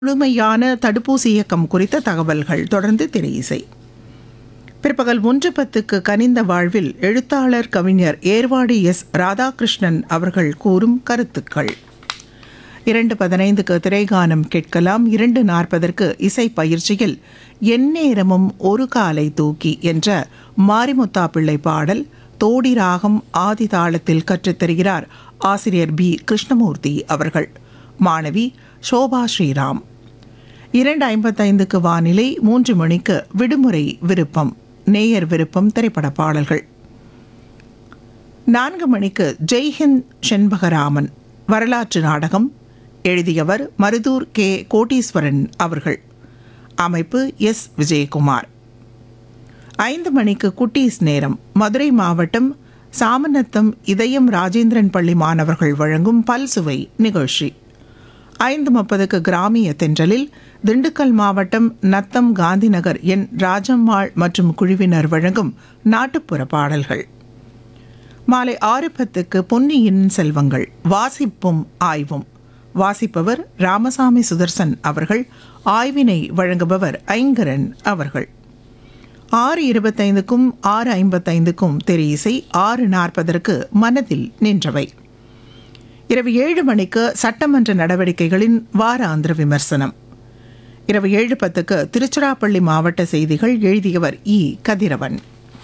முழுமையான தடுப்பூசி இயக்கம் குறித்த தகவல்கள் தொடர்ந்து திரை இசை பிற்பகல் ஒன்று பத்துக்கு கனிந்த வாழ்வில் எழுத்தாளர் கவிஞர் ஏர்வாடி எஸ் ராதாகிருஷ்ணன் அவர்கள் கூறும் கருத்துக்கள் இரண்டு பதினைந்துக்கு திரைகானம் கேட்கலாம் இரண்டு நாற்பதற்கு இசை பயிற்சியில் எந்நேரமும் ஒரு காலை தூக்கி என்ற மாரிமுத்தா பிள்ளை பாடல் தோடி ராகம் ஆதி தாளத்தில் கற்றுத்தருகிறார் ஆசிரியர் பி கிருஷ்ணமூர்த்தி அவர்கள் மாணவி சோபா ஸ்ரீராம் இரண்டு ஐம்பத்தைந்துக்கு வானிலை மூன்று மணிக்கு விடுமுறை விருப்பம் நேயர் விருப்பம் திரைப்பட பாடல்கள் நான்கு மணிக்கு ஜெய்ஹிந்த் செண்பகராமன் வரலாற்று நாடகம் எழுதியவர் மருதூர் கே கோட்டீஸ்வரன் அவர்கள் அமைப்பு எஸ் விஜயகுமார் ஐந்து மணிக்கு குட்டீஸ் நேரம் மதுரை மாவட்டம் சாமநத்தம் இதயம் ராஜேந்திரன் பள்ளி மாணவர்கள் வழங்கும் பல்சுவை நிகழ்ச்சி ஐந்து முப்பதுக்கு கிராமிய தென்றலில் திண்டுக்கல் மாவட்டம் நத்தம் காந்திநகர் என் ராஜம்மாள் மற்றும் குழுவினர் வழங்கும் நாட்டுப்புற பாடல்கள் மாலை ஆறு பத்துக்கு பொன்னியின் செல்வங்கள் வாசிப்பும் ஆய்வும் வாசிப்பவர் ராமசாமி சுதர்சன் அவர்கள் ஆய்வினை வழங்குபவர் ஐங்கரன் அவர்கள் ஆறு இருபத்தைந்துக்கும் ஆறு ஐம்பத்தைந்துக்கும் தெரி இசை ஆறு நாற்பதற்கு மனதில் நின்றவை இரவு ஏழு மணிக்கு சட்டமன்ற நடவடிக்கைகளின் வாராந்திர விமர்சனம் இரவு ஏழு பத்துக்கு திருச்சிராப்பள்ளி மாவட்ட செய்திகள் எழுதியவர் இ கதிரவன்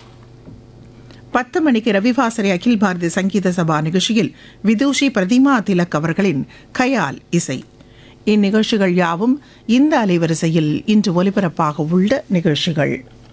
பத்து மணிக்கு ரவிவாசரி அகில் பாரதி சங்கீத சபா நிகழ்ச்சியில் விதூஷி பிரதிமா திலக் அவர்களின் கயால் இசை இந்நிகழ்ச்சிகள் யாவும் இந்த அலைவரிசையில் இன்று ஒலிபரப்பாக உள்ள நிகழ்ச்சிகள்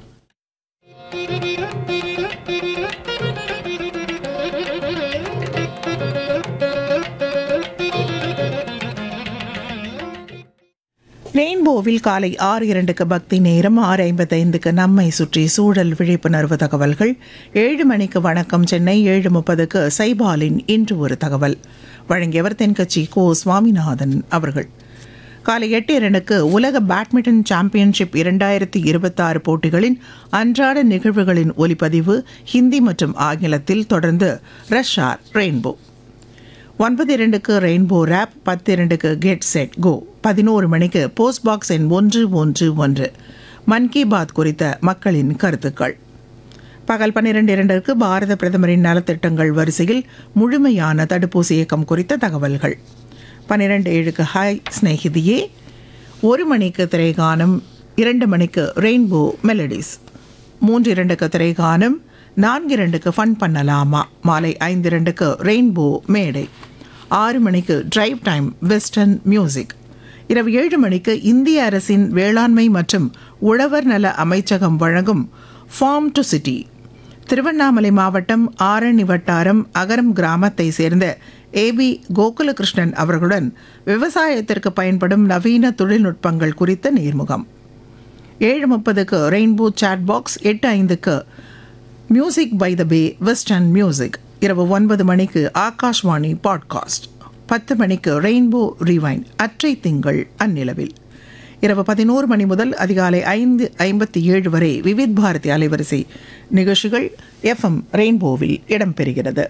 ரெயின்போவில் காலை ஆறு இரண்டுக்கு பக்தி நேரம் ஆறு ஐம்பத்தைந்துக்கு நம்மை சுற்றி சூழல் விழிப்புணர்வு தகவல்கள் ஏழு மணிக்கு வணக்கம் சென்னை ஏழு முப்பதுக்கு சைபாலின் இன்று ஒரு தகவல் வழங்கியவர் தென்கட்சி கோ சுவாமிநாதன் அவர்கள் காலை எட்டு இரண்டுக்கு உலக பேட்மிண்டன் சாம்பியன்ஷிப் இரண்டாயிரத்தி இருபத்தாறு போட்டிகளின் அன்றாட நிகழ்வுகளின் ஒலிப்பதிவு ஹிந்தி மற்றும் ஆங்கிலத்தில் தொடர்ந்து ரஷ்யார் ரெயின்போ ஒன்பது இரண்டுக்கு ரெயின்போ ரேப் பத்து இரண்டுக்கு கெட் செட் கோ பதினோரு மணிக்கு போஸ்ட் பாக்ஸ் எண் ஒன்று ஒன்று ஒன்று மன் கி பாத் குறித்த மக்களின் கருத்துக்கள் பகல் பன்னிரண்டு இரண்டிற்கு பாரத பிரதமரின் நலத்திட்டங்கள் வரிசையில் முழுமையான தடுப்பூசி இயக்கம் குறித்த தகவல்கள் பன்னிரெண்டு ஏழுக்கு ஹாய் ஸ்நேகிதியே ஒரு மணிக்கு திரைகானம் இரண்டு மணிக்கு ரெயின்போ மெலடிஸ் மூன்று இரண்டுக்கு திரைகானம் நான்கு இரண்டுக்கு ஃபன் பண்ணலாமா மாலை ஐந்து இரண்டுக்கு ரெயின்போ மேடை ஆறு மணிக்கு டிரைவ் டைம் வெஸ்டர்ன் மியூசிக் இரவு ஏழு மணிக்கு இந்திய அரசின் வேளாண்மை மற்றும் உழவர் நல அமைச்சகம் வழங்கும் ஃபார்ம் டு சிட்டி திருவண்ணாமலை மாவட்டம் ஆரணி வட்டாரம் அகரம் கிராமத்தை சேர்ந்த ஏபி கோகுலகிருஷ்ணன் அவர்களுடன் விவசாயத்திற்கு பயன்படும் நவீன தொழில்நுட்பங்கள் குறித்த நேர்முகம் ஏழு முப்பதுக்கு ரெயின்போ சாட் பாக்ஸ் எட்டு ஐந்துக்கு music by the bay western music இரவு ஒன்பது மணிக்கு ஆகாஷ்வாணி பாட்காஸ்ட் பத்து மணிக்கு ரெயின்போ ரிவைன் அற்றை திங்கள் அந்நிலவில் இரவு பதினோரு மணி முதல் அதிகாலை ஐந்து ஐம்பத்தி ஏழு வரை விவித் பாரதி அலைவரிசை நிகழ்ச்சிகள் எஃப்எம் ரெயின்போவில் இடம்பெறுகிறது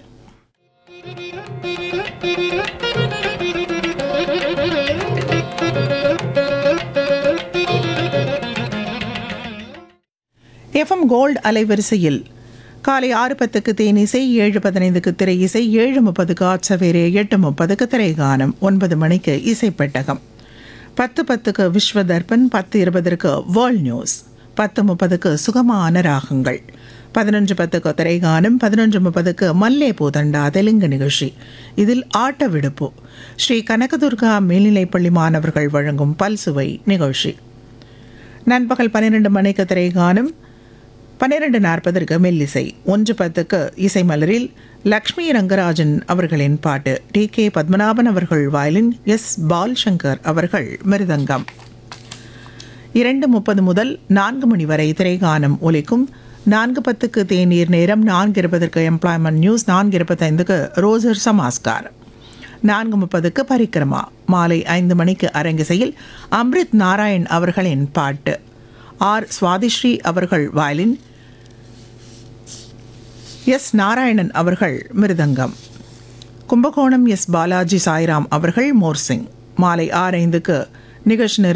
எஃப்எம் கோல்டு அலைவரிசையில் காலை ஆறு பத்துக்கு தேனிசை ஏழு பதினைந்துக்கு திரை இசை ஏழு முப்பதுக்கு ஆட்சவேரே எட்டு முப்பதுக்கு திரைகானம் ஒன்பது மணிக்கு இசைப்பெட்டகம் பத்து பத்துக்கு விஸ்வ தர்பன் பத்து இருபதற்கு வேர்ல்ட் நியூஸ் பத்து முப்பதுக்கு சுகமான ராகங்கள் பதினொன்று பத்துக்கு திரைகானம் பதினொன்று முப்பதுக்கு மல்லே பூதண்டா தெலுங்கு நிகழ்ச்சி இதில் ஆட்ட விடுப்பு ஸ்ரீ கனகதுர்கா மேல்நிலைப்பள்ளி மாணவர்கள் வழங்கும் பல்சுவை நிகழ்ச்சி நண்பகல் பன்னிரண்டு மணிக்கு திரைகானம் பன்னிரண்டு நாற்பதற்கு மெல்லிசை ஒன்று பத்துக்கு இசை மலரில் லக்ஷ்மி ரங்கராஜன் அவர்களின் பாட்டு டி கே பத்மநாபன் அவர்கள் வயலின் எஸ் பால் சங்கர் அவர்கள் மிருதங்கம் இரண்டு முப்பது முதல் நான்கு மணி வரை திரைகானம் ஒலிக்கும் நான்கு பத்துக்கு தேநீர் நேரம் நான்கு இருபதற்கு எம்ப்ளாய்மெண்ட் நியூஸ் நான்கு இருபத்தைந்துக்கு ரோசர் சமாஸ்கார் நான்கு முப்பதுக்கு பரிக்கிரமா மாலை ஐந்து மணிக்கு அரங்கிசையில் அம்ரித் நாராயண் அவர்களின் பாட்டு ஆர் சுவாதிஸ்ரீ அவர்கள் வயலின் எஸ் நாராயணன் அவர்கள் மிருதங்கம் கும்பகோணம் எஸ் பாலாஜி சாய்ராம் அவர்கள் மோர்சிங் மாலை ஆறு ஐந்துக்கு நிகழ்ச்சி